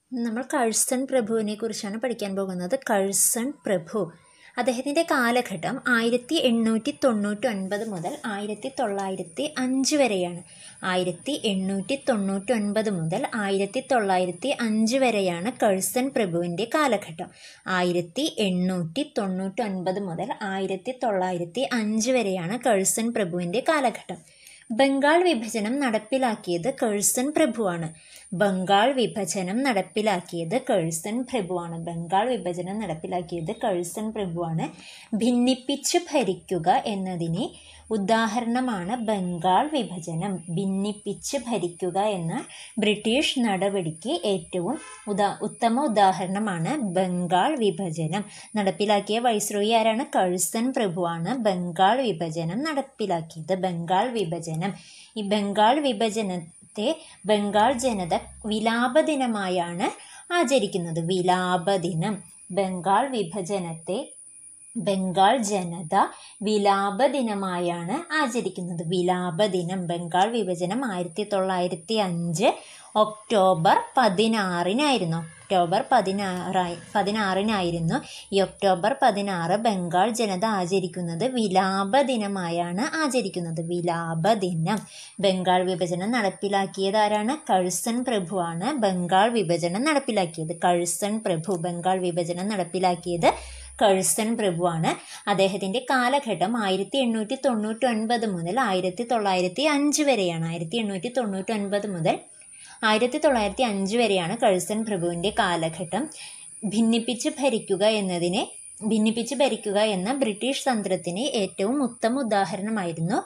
നമ്മൾ കഴ്സൺ പ്രഭുവിനെ കുറിച്ചാണ് പഠിക്കാൻ പോകുന്നത് കഴ്സൺ പ്രഭു അദ്ദേഹത്തിൻ്റെ കാലഘട്ടം ആയിരത്തി എണ്ണൂറ്റി തൊണ്ണൂറ്റി ഒൻപത് മുതൽ ആയിരത്തി തൊള്ളായിരത്തി അഞ്ച് വരെയാണ് ആയിരത്തി എണ്ണൂറ്റി തൊണ്ണൂറ്റി ഒൻപത് മുതൽ ആയിരത്തി തൊള്ളായിരത്തി അഞ്ച് വരെയാണ് കഴ്സൺ പ്രഭുവിൻ്റെ കാലഘട്ടം ആയിരത്തി എണ്ണൂറ്റി തൊണ്ണൂറ്റി ഒൻപത് മുതൽ ആയിരത്തി തൊള്ളായിരത്തി അഞ്ച് വരെയാണ് കഴ്സൺ പ്രഭുവിൻ്റെ കാലഘട്ടം ബംഗാൾ വിഭജനം നടപ്പിലാക്കിയത് കഴ്സൺ പ്രഭുവാണ് ബംഗാൾ വിഭജനം നടപ്പിലാക്കിയത് കഴ്സൺ പ്രഭുവാണ് ബംഗാൾ വിഭജനം നടപ്പിലാക്കിയത് കഴ്സൺ പ്രഭുവാണ് ഭിന്നിപ്പിച്ച് ഭരിക്കുക എന്നതിന് ഉദാഹരണമാണ് ബംഗാൾ വിഭജനം ഭിന്നിപ്പിച്ച് ഭരിക്കുക എന്ന ബ്രിട്ടീഷ് നടപടിക്ക് ഏറ്റവും ഉദാ ഉത്തമ ഉദാഹരണമാണ് ബംഗാൾ വിഭജനം നടപ്പിലാക്കിയ വൈസ്രോയി ആരാണ് കഴ്സൺ പ്രഭുവാണ് ബംഗാൾ വിഭജനം നടപ്പിലാക്കിയത് ബംഗാൾ വിഭജനം ഈ ബംഗാൾ വിഭജനത്തെ ബംഗാൾ ജനത വിലാപ ദിനമായാണ് ആചരിക്കുന്നത് വിലാപ ദിനം ബംഗാൾ വിഭജനത്തെ ബംഗാൾ ജനത വിലാപ ദിനമായാണ് ആചരിക്കുന്നത് വിലാപ ദിനം ബംഗാൾ വിഭജനം ആയിരത്തി തൊള്ളായിരത്തി അഞ്ച് ഒക്ടോബർ പതിനാറിനായിരുന്നു ഒക്ടോബർ പതിനാറായി പതിനാറിനായിരുന്നു ഈ ഒക്ടോബർ പതിനാറ് ബംഗാൾ ജനത ആചരിക്കുന്നത് വിലാപ ദിനമായാണ് ആചരിക്കുന്നത് വിലാപ ദിനം ബംഗാൾ വിഭജനം നടപ്പിലാക്കിയത് ആരാണ് കഴ്സൺ പ്രഭുവാണ് ബംഗാൾ വിഭജനം നടപ്പിലാക്കിയത് കഴ്സൺ പ്രഭു ബംഗാൾ വിഭജനം നടപ്പിലാക്കിയത് കഴ്സൺ പ്രഭുവാണ് അദ്ദേഹത്തിൻ്റെ കാലഘട്ടം ആയിരത്തി എണ്ണൂറ്റി തൊണ്ണൂറ്റി ഒൻപത് മുതൽ ആയിരത്തി തൊള്ളായിരത്തി അഞ്ച് വരെയാണ് ആയിരത്തി എണ്ണൂറ്റി തൊണ്ണൂറ്റി ഒൻപത് മുതൽ ആയിരത്തി തൊള്ളായിരത്തി അഞ്ച് വരെയാണ് കഴ്സൺ പ്രഭുവിൻ്റെ കാലഘട്ടം ഭിന്നിപ്പിച്ച് ഭരിക്കുക എന്നതിനെ ഭിന്നിപ്പിച്ച് ഭരിക്കുക എന്ന ബ്രിട്ടീഷ് തന്ത്രത്തിന് ഏറ്റവും ഉത്തമ ഉദാഹരണമായിരുന്നു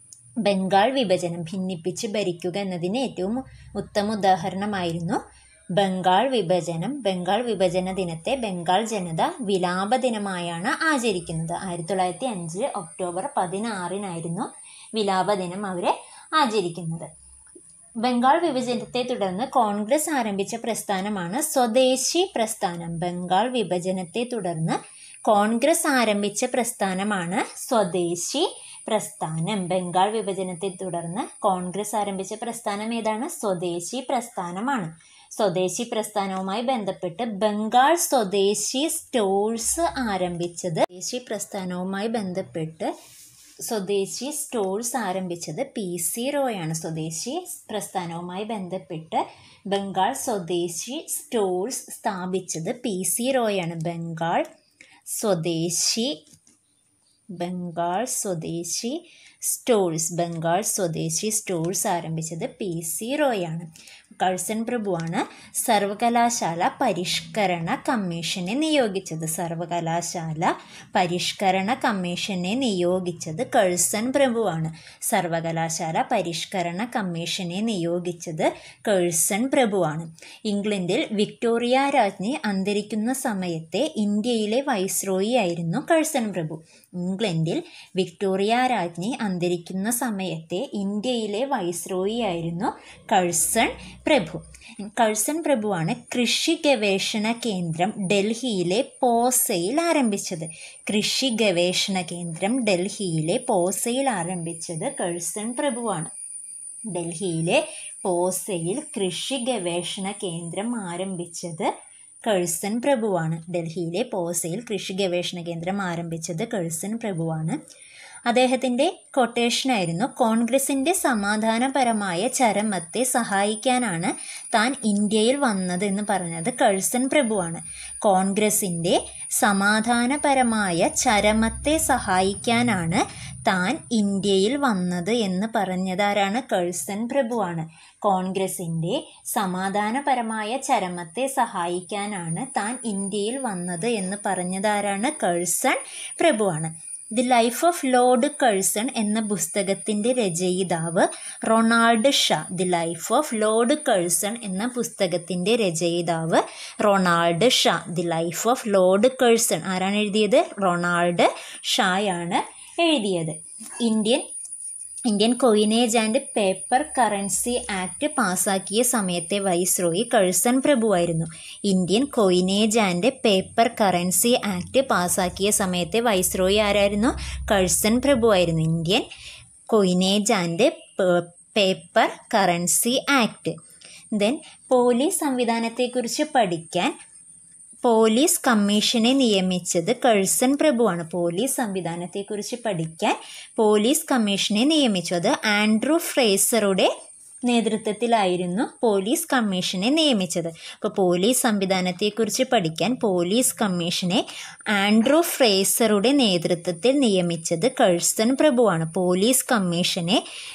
ബംഗാൾ വിഭജനം ഭിന്നിപ്പിച്ച് ഭരിക്കുക എന്നതിന് ഏറ്റവും ഉത്തമ ഉദാഹരണമായിരുന്നു ബംഗാൾ വിഭജനം ബംഗാൾ വിഭജന ദിനത്തെ ബംഗാൾ ജനത വിലാപ ദിനമായാണ് ആചരിക്കുന്നത് ആയിരത്തി തൊള്ളായിരത്തി അഞ്ച് ഒക്ടോബർ പതിനാറിനായിരുന്നു വിലാപ ദിനം അവരെ ആചരിക്കുന്നത് ബംഗാൾ വിഭജനത്തെ തുടർന്ന് കോൺഗ്രസ് ആരംഭിച്ച പ്രസ്ഥാനമാണ് സ്വദേശി പ്രസ്ഥാനം ബംഗാൾ വിഭജനത്തെ തുടർന്ന് കോൺഗ്രസ് ആരംഭിച്ച പ്രസ്ഥാനമാണ് സ്വദേശി പ്രസ്ഥാനം ബംഗാൾ വിഭജനത്തെ തുടർന്ന് കോൺഗ്രസ് ആരംഭിച്ച പ്രസ്ഥാനം ഏതാണ് സ്വദേശി പ്രസ്ഥാനമാണ് സ്വദേശി പ്രസ്ഥാനവുമായി ബന്ധപ്പെട്ട് ബംഗാൾ സ്വദേശി സ്റ്റോഴ്സ് ആരംഭിച്ചത് സ്വദേശി പ്രസ്ഥാനവുമായി ബന്ധപ്പെട്ട് സ്വദേശി സ്റ്റോഴ്സ് ആരംഭിച്ചത് പി സി റോയാണ് സ്വദേശി പ്രസ്ഥാനവുമായി ബന്ധപ്പെട്ട് ബംഗാൾ സ്വദേശി സ്റ്റോഴ്സ് സ്ഥാപിച്ചത് പി സി റോയാണ് ബംഗാൾ സ്വദേശി ബംഗാൾ സ്വദേശി സ്റ്റോഴ്സ് ബംഗാൾ സ്വദേശി സ്റ്റോഴ്സ് ആരംഭിച്ചത് പി സി റോയാണ് കഴ്സൺ പ്രഭുവാണ് സർവകലാശാല പരിഷ്കരണ കമ്മീഷനെ നിയോഗിച്ചത് സർവകലാശാല പരിഷ്കരണ കമ്മീഷനെ നിയോഗിച്ചത് കഴ്സൺ പ്രഭുവാണ് സർവകലാശാല പരിഷ്കരണ കമ്മീഷനെ നിയോഗിച്ചത് കഴ്സൺ പ്രഭുവാണ് ഇംഗ്ലണ്ടിൽ വിക്ടോറിയ രാജ്ഞി അന്തരിക്കുന്ന സമയത്തെ ഇന്ത്യയിലെ വൈസ്രോയി ആയിരുന്നു കഴ്സൺ പ്രഭു ഇംഗ്ലണ്ടിൽ വിക്ടോറിയ രാജ്ഞി അന്തരിക്കുന്ന സമയത്തെ ഇന്ത്യയിലെ വൈസ്രോയി ആയിരുന്നു കഴ്സൺ പ്രഭു കഴ്സൺ പ്രഭുവാണ് കൃഷി ഗവേഷണ കേന്ദ്രം ഡൽഹിയിലെ പോസയിൽ ആരംഭിച്ചത് കൃഷി ഗവേഷണ കേന്ദ്രം ഡൽഹിയിലെ പോസയിൽ ആരംഭിച്ചത് കഴ്സൺ പ്രഭുവാണ് ഡൽഹിയിലെ പോസയിൽ കൃഷി ഗവേഷണ കേന്ദ്രം ആരംഭിച്ചത് കഴ്സൺ പ്രഭുവാണ് ഡൽഹിയിലെ പോസയിൽ കൃഷി ഗവേഷണ കേന്ദ്രം ആരംഭിച്ചത് കഴ്സൺ പ്രഭുവാണ് അദ്ദേഹത്തിൻ്റെ കൊട്ടേഷനായിരുന്നു കോൺഗ്രസിൻ്റെ സമാധാനപരമായ ചരമത്തെ സഹായിക്കാനാണ് താൻ ഇന്ത്യയിൽ വന്നത് എന്ന് പറഞ്ഞത് കഴ്സൺ പ്രഭുവാണ് കോൺഗ്രസിൻ്റെ സമാധാനപരമായ ചരമത്തെ സഹായിക്കാനാണ് താൻ ഇന്ത്യയിൽ വന്നത് എന്ന് പറഞ്ഞതാരാണ് കഴ്സൺ പ്രഭുവാണ് കോൺഗ്രസിൻ്റെ സമാധാനപരമായ ചരമത്തെ സഹായിക്കാനാണ് താൻ ഇന്ത്യയിൽ വന്നത് എന്ന് പറഞ്ഞതാരാണ് കഴ്സൺ പ്രഭുവാണ് the life of Lord Curzon എന്ന പുസ്തകത്തിൻ്റെ രചയിതാവ് Ronald Shaw the life of Lord Curzon എന്ന പുസ്തകത്തിൻ്റെ രചയിതാവ് Ronald Shaw the life of Lord Curzon ആരാണ് എഴുതിയത് റൊണാൾഡ് ഷായാണ് എഴുതിയത് Indian Indian coinage and paper currency act പാസാക്കിയ സമയത്തെ വൈസ്രോയി കഴ്സൺ പ്രഭുവായിരുന്നു Indian coinage and paper currency act പാസാക്കിയ സമയത്തെ വൈസ്രോയി ആരായിരുന്നു കഴ്സൺ പ്രഭുവായിരുന്നു Indian coinage and paper currency act then police സംവിധാനത്തെക്കുറിച്ച് പഠിക്കാൻ പോലീസ് കമ്മീഷനെ നിയമിച്ചത് കഴ്സൺ പ്രഭുവാണ് പോലീസ് സംവിധാനത്തെക്കുറിച്ച് പഠിക്കാൻ പോലീസ് കമ്മീഷനെ നിയമിച്ചു അത് ആൻഡ്രൂ ഫ്രേസറുടെ നേതൃത്വത്തിലായിരുന്നു പോലീസ് കമ്മീഷനെ നിയമിച്ചത് അപ്പോൾ പോലീസ് സംവിധാനത്തെക്കുറിച്ച് പഠിക്കാൻ പോലീസ് കമ്മീഷനെ ആൻഡ്രൂ ഫ്രേസറുടെ നേതൃത്വത്തിൽ നിയമിച്ചത് കഴ്സൺ പ്രഭുവാണ് പോലീസ് കമ്മീഷനെ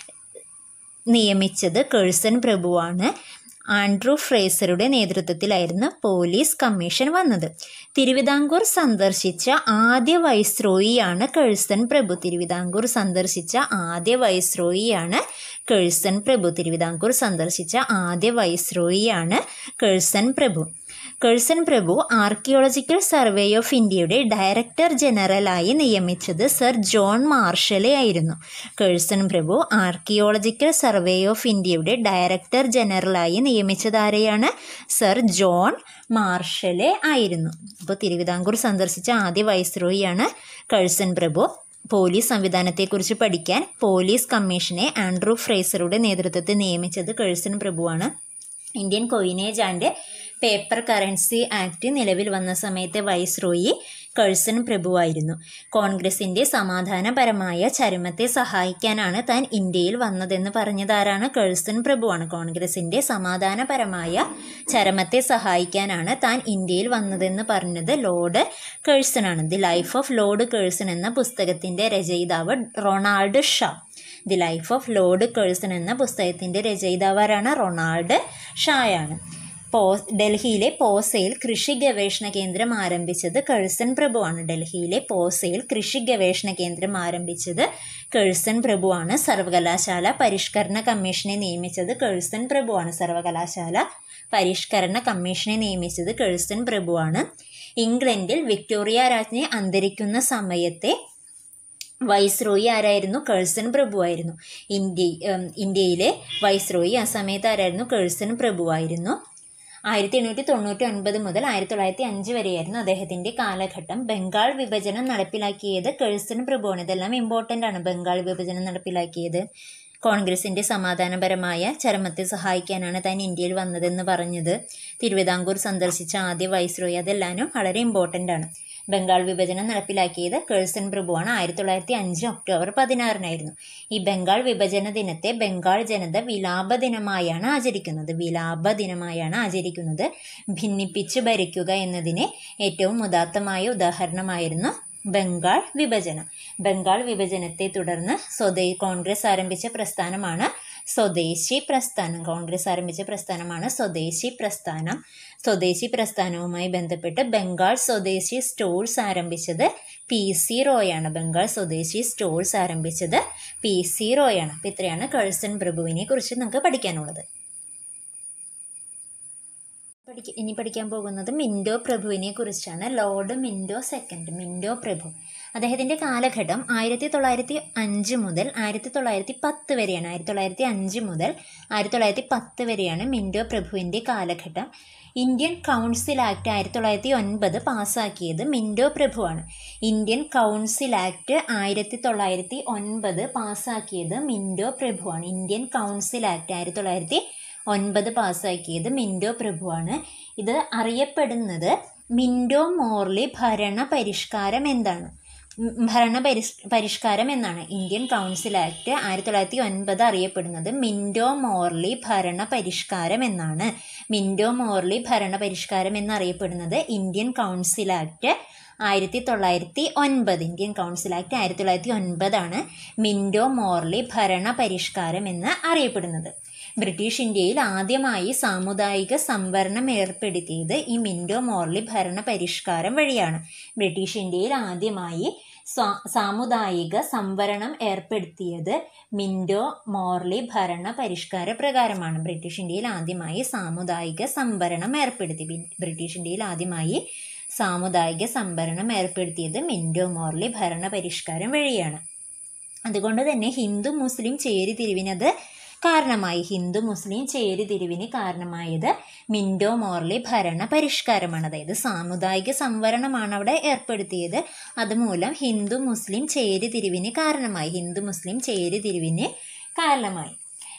നിയമിച്ചത് കഴ്സൺ പ്രഭുവാണ് ആൻഡ്രൂ ഫ്രേസറുടെ നേതൃത്വത്തിലായിരുന്നു പോലീസ് കമ്മീഷൻ വന്നത് തിരുവിതാംകൂർ സന്ദർശിച്ച ആദ്യ വൈസ്രോയിയാണ് കഴ്സൺ പ്രഭു തിരുവിതാംകൂർ സന്ദർശിച്ച ആദ്യ വൈസ്രോയിയാണ് കഴ്സൺ പ്രഭു തിരുവിതാംകൂർ സന്ദർശിച്ച ആദ്യ വൈസ്രോയിയാണ് കഴ്സൺ പ്രഭു കഴ്സൺ പ്രഭു ആർക്കിയോളജിക്കൽ സർവേ ഓഫ് ഇന്ത്യയുടെ ഡയറക്ടർ ജനറലായി നിയമിച്ചത് സർ ജോൺ മാർഷലെ ആയിരുന്നു കഴ്സൺ പ്രഭു ആർക്കിയോളജിക്കൽ സർവേ ഓഫ് ഇന്ത്യയുടെ ഡയറക്ടർ ജനറലായി നിയമിച്ചത് ആരെയാണ് സർ ജോൺ മാർഷലെ ആയിരുന്നു അപ്പോൾ തിരുവിതാംകൂർ സന്ദർശിച്ച ആദ്യ വൈസ്രോയിയാണ് കഴ്സൺ പ്രഭു പോലീസ് സംവിധാനത്തെക്കുറിച്ച് പഠിക്കാൻ പോലീസ് കമ്മീഷനെ ആൻഡ്രൂ ഫ്രേസറുടെ നേതൃത്വത്തിൽ നിയമിച്ചത് കഴ്സൺ പ്രഭുവാണ് Indian coinage and paper currency act നിലവിൽ വന്ന സമയത്തെ വൈസ്രോയി കഴ്സൺ പ്രഭുവായിരുന്നു കോൺഗ്രസിൻ്റെ സമാധാനപരമായ ചരമത്തെ സഹായിക്കാനാണ് താൻ ഇന്ത്യയിൽ വന്നതെന്ന് പറഞ്ഞതാരാണ് കഴ്സൺ പ്രഭുവാണ് കോൺഗ്രസിൻ്റെ സമാധാനപരമായ ചരമത്തെ സഹായിക്കാനാണ് താൻ ഇന്ത്യയിൽ വന്നതെന്ന് പറഞ്ഞത് ലോർഡ് കഴ്സൺ ആണ് the life of Lord Curzon എന്ന പുസ്തകത്തിൻ്റെ രചയിതാവ് Ronald Shaw the life of Lord Curzon എന്ന പുസ്തകത്തിൻ്റെ രചയിതാവാരാണ് റൊണാൾഡ് ഷായാണ് പോ ഡൽഹിയിലെ പോസയിൽ കൃഷി ഗവേഷണ കേന്ദ്രം ആരംഭിച്ചത് കഴ്സൺ പ്രഭുവാണ് ഡൽഹിയിലെ പോസയിൽ കൃഷി ഗവേഷണ കേന്ദ്രം ആരംഭിച്ചത് കഴ്സൺ പ്രഭുവാണ് സർവകലാശാല പരിഷ്കരണ കമ്മീഷനെ നിയമിച്ചത് കഴ്സൺ പ്രഭുവാണ് സർവകലാശാല പരിഷ്കരണ കമ്മീഷനെ നിയമിച്ചത് കഴ്സൺ പ്രഭുവാണ് ഇംഗ്ലണ്ടിൽ വിക്ടോറിയ രാജ്ഞി അന്തരിക്കുന്ന സമയത്തെ വൈസ്രോയി ആരായിരുന്നു കഴ്സൺ പ്രഭുവായിരുന്നു ഇന്ത്യ ഇന്ത്യയിലെ വൈസ്രോയി ആ സമയത്ത് ആരായിരുന്നു കഴ്സൺ പ്രഭുവായിരുന്നു ആയിരത്തി എണ്ണൂറ്റി തൊണ്ണൂറ്റി ഒൻപത് മുതൽ ആയിരത്തി തൊള്ളായിരത്തി അഞ്ച് വരെയായിരുന്നു അദ്ദേഹത്തിൻ്റെ കാലഘട്ടം ബംഗാൾ വിഭജനം നടപ്പിലാക്കിയത് കഴ്സൺ പ്രഭുവാണ് ഇതെല്ലാം ഇമ്പോർട്ടൻ്റ് ആണ് ബംഗാൾ വിഭജനം നടപ്പിലാക്കിയത് കോൺഗ്രസിൻ്റെ സമാധാനപരമായ ചരമത്തെ സഹായിക്കാനാണ് താൻ ഇന്ത്യയിൽ വന്നതെന്ന് പറഞ്ഞത് തിരുവിതാംകൂർ സന്ദർശിച്ച ആദ്യ വൈസ്രോയി അതെല്ലാനും വളരെ ഇമ്പോർട്ടൻ്റ് ആണ് ബംഗാൾ വിഭജനം നടപ്പിലാക്കിയത് കഴ്സൺ പ്രഭുവാണ് ആയിരത്തി തൊള്ളായിരത്തി അഞ്ച് ഒക്ടോബർ പതിനാറിനായിരുന്നു ഈ ബംഗാൾ വിഭജന ദിനത്തെ ബംഗാൾ ജനത വിലാപ ദിനമായാണ് ആചരിക്കുന്നത് വിലാപ ദിനമായാണ് ആചരിക്കുന്നത് ഭിന്നിപ്പിച്ച് ഭരിക്കുക എന്നതിന് ഏറ്റവും ഉദാത്തമായ ഉദാഹരണമായിരുന്നു ബംഗാൾ വിഭജനം ബംഗാൾ വിഭജനത്തെ തുടർന്ന് സ്വദേ കോൺഗ്രസ് ആരംഭിച്ച പ്രസ്ഥാനമാണ് സ്വദേശി പ്രസ്ഥാനം കോൺഗ്രസ് ആരംഭിച്ച പ്രസ്ഥാനമാണ് സ്വദേശി പ്രസ്ഥാനം സ്വദേശി പ്രസ്ഥാനവുമായി ബന്ധപ്പെട്ട് ബംഗാൾ സ്വദേശി സ്റ്റോഴ്സ് ആരംഭിച്ചത് P C റോയാണ് Bengal Swadeshi stores ആരംഭിച്ചത് പി സി റോയാണ് അപ്പോൾ ഇത്രയാണ് കഴ്സൺ പ്രഭുവിനെ കുറിച്ച് നമുക്ക് പഠിക്കാനുള്ളത് പഠിക്ക ഇനി പഠിക്കാൻ പോകുന്നത് മിൻഡോ പ്രഭുവിനെ കുറിച്ചാണ് ലോർഡ് മിൻഡോ സെക്കൻഡ് മിൻഡോ പ്രഭു അദ്ദേഹത്തിൻ്റെ കാലഘട്ടം ആയിരത്തി തൊള്ളായിരത്തി അഞ്ച് മുതൽ ആയിരത്തി തൊള്ളായിരത്തി പത്ത് വരെയാണ് ആയിരത്തി തൊള്ളായിരത്തി അഞ്ച് മുതൽ ആയിരത്തി തൊള്ളായിരത്തി പത്ത് വരെയാണ് മിൻഡോ പ്രഭുവിൻ്റെ കാലഘട്ടം ഇന്ത്യൻ കൗൺസിൽ ആക്ട് ആയിരത്തി തൊള്ളായിരത്തി ഒൻപത് പാസ്സാക്കിയത് മിൻഡോ പ്രഭുവാണ് ഇന്ത്യൻ കൗൺസിൽ ആക്ട് ആയിരത്തി തൊള്ളായിരത്തി ഒൻപത് പാസ്സാക്കിയത് മിൻഡോ പ്രഭുവാണ് ഇന്ത്യൻ കൗൺസിൽ ആക്ട് ആയിരത്തി തൊള്ളായിരത്തി ഒൻപത് പാസ്സാക്കിയത് മിൻഡോ പ്രഭുവാണ് ഇത് അറിയപ്പെടുന്നത് മിൻഡോ മോർലി ഭരണ പരിഷ്കാരം എന്താണ് ഭരണ പരിഷ് പരിഷ്കാരം എന്നാണ് ഇന്ത്യൻ കൗൺസിൽ ആക്ട് ആയിരത്തി തൊള്ളായിരത്തി ഒൻപത് അറിയപ്പെടുന്നത് മിൻഡോ മോർലി ഭരണ പരിഷ്കാരം എന്നാണ് മിൻഡോ മോർലി ഭരണ പരിഷ്കാരം എന്നറിയപ്പെടുന്നത് ഇന്ത്യൻ കൗൺസിൽ ആക്ട് ആയിരത്തി തൊള്ളായിരത്തി ഒൻപത് ഇന്ത്യൻ കൗൺസിൽ ആക്ട് ആയിരത്തി തൊള്ളായിരത്തി ഒൻപതാണ് മിൻഡോ മോർലി ഭരണ പരിഷ്കാരം എന്ന് അറിയപ്പെടുന്നത് ബ്രിട്ടീഷ് ഇന്ത്യയിൽ ആദ്യമായി സാമുദായിക സംവരണം ഏർപ്പെടുത്തിയത് ഈ മിൻഡോ മോർലി ഭരണ പരിഷ്കാരം വഴിയാണ് ബ്രിട്ടീഷ് ഇന്ത്യയിൽ ആദ്യമായി സാമുദായിക സംവരണം ഏർപ്പെടുത്തിയത് മിൻഡോ മോർലി ഭരണ പരിഷ്കാര പ്രകാരമാണ് ബ്രിട്ടീഷ് ഇന്ത്യയിൽ ആദ്യമായി സാമുദായിക സംവരണം ഏർപ്പെടുത്തി ബ്രിട്ടീഷ് ഇന്ത്യയിൽ ആദ്യമായി സാമുദായിക സംവരണം ഏർപ്പെടുത്തിയത് മിൻഡോ മോർലി ഭരണ പരിഷ്കാരം വഴിയാണ് അതുകൊണ്ട് തന്നെ ഹിന്ദു മുസ്ലിം ചേരിതിരിവിനത് കാരണമായി ഹിന്ദു മുസ്ലിം ചേരിതിരിവിന് കാരണമായത് മിൻഡോ മോർലി ഭരണ പരിഷ്കാരമാണ് അതായത് സാമുദായിക സംവരണമാണ് അവിടെ ഏർപ്പെടുത്തിയത് അതുമൂലം ഹിന്ദു മുസ്ലിം ചേരിതിരിവിന് കാരണമായി ഹിന്ദു മുസ്ലിം ചേരിതിരിവിന് കാരണമായി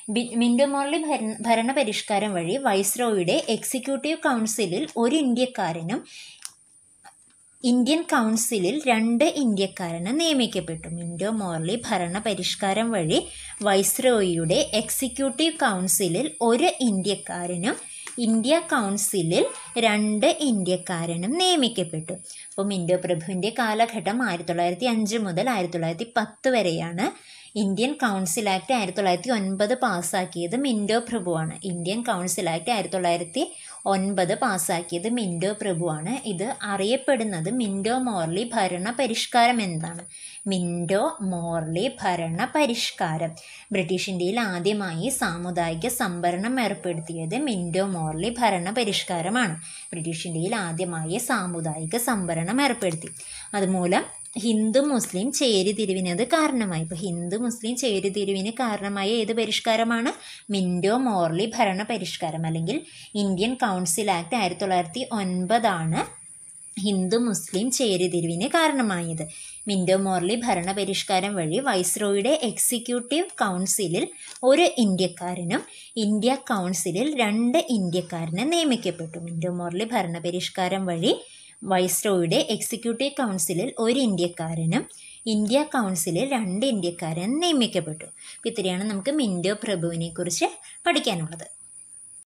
ബി- മിൻറ്റോ മോർലി ഭരണ ഭരണപരിഷ്കാരം വഴി വൈസ്രോയുടെ എക്സിക്യൂട്ടീവ് കൗൺസിലിൽ ഒരു ഇന്ത്യക്കാരനും ഇന്ത്യൻ കൗൺസിലിൽ രണ്ട് ഇന്ത്യക്കാരന് നിയമിക്കപ്പെട്ടു മിൻറ്റോ മോർലി ഭരണപരിഷ്കാരം വഴി വൈസ്രോയിയുടെ എക്സിക്യൂട്ടീവ് കൗൺസിലിൽ ഒരു ഇന്ത്യക്കാരനും ഇന്ത്യ കൗൺസിലിൽ രണ്ട് ഇന്ത്യക്കാരനും നിയമിക്കപ്പെട്ടു അപ്പോൾ മിൻറ്റോ പ്രഭുവിൻ്റെ കാലഘട്ടം ആയിരത്തി തൊള്ളായിരത്തി അഞ്ച് മുതൽ ആയിരത്തി തൊള്ളായിരത്തി പത്ത് വരെയാണ് ഇന്ത്യൻ കൗൺസിൽ ആക്ട് ആയിരത്തി തൊള്ളായിരത്തി ഒൻപത് പാസ്സാക്കിയത് മിൻറ്റോ പ്രഭുവാണ് ഇന്ത്യൻ കൗൺസിൽ ആക്ട് ആയിരത്തി തൊള്ളായിരത്തി ഒൻപത് പാസ്സാക്കിയത് മിൻറ്റോ പ്രഭുവാണ് ഇത് അറിയപ്പെടുന്നത് മിൻറ്റോ മോർലി ഭരണ പരിഷ്കാരം എന്താണ് മിൻറ്റോ മോർലി ഭരണ പരിഷ്കാരം ബ്രിട്ടീഷ് ഇന്ത്യയിൽ ആദ്യമായി സാമുദായിക സംവരണം ഏർപ്പെടുത്തിയത് മിൻറ്റോ മോർലി ഭരണ പരിഷ്കാരമാണ് ബ്രിട്ടീഷ് ഇന്ത്യയിൽ ആദ്യമായി സാമുദായിക സംവരണം ഏർപ്പെടുത്തി അതുമൂലം ഹിന്ദു മുസ്ലിം ചേരിതിരിവിന് അത് കാരണമായി ഇപ്പോൾ ഹിന്ദു മുസ്ലിം ചേരിതിരിവിന് കാരണമായ ഏത് പരിഷ്കാരമാണ് മിൻറ്റോ മോർലി ഭരണ പരിഷ്കാരം അല്ലെങ്കിൽ ഇന്ത്യൻ കൗൺസിൽ ആക്ട് ആയിരത്തി തൊള്ളായിരത്തി ഒൻപതാണ് ഹിന്ദു മുസ്ലിം ചേരിതിരിവിന് കാരണമായത് മിൻറ്റോ മോർലി ഭരണപരിഷ്കാരം വഴി വൈസ്രോയുടെ എക്സിക്യൂട്ടീവ് കൗൺസിലിൽ ഒരു ഇന്ത്യക്കാരനും ഇന്ത്യ കൗൺസിലിൽ രണ്ട് ഇന്ത്യക്കാരനെ നിയമിക്കപ്പെട്ടു മിൻറ്റോ മോർലി ഭരണപരിഷ്കാരം വഴി വൈസ്രോയുടെ എക്സിക്യൂട്ടീവ് കൗൺസിലിൽ ഒരു ഇന്ത്യക്കാരനും ഇന്ത്യ കൗൺസിലിൽ രണ്ട് ഇന്ത്യക്കാരനും നിയമിക്കപ്പെട്ടു അപ്പോൾ ഇത്രയാണ് നമുക്ക് മിൻറ്റോ പ്രഭുവിനെ കുറിച്ച് പഠിക്കാനുള്ളത്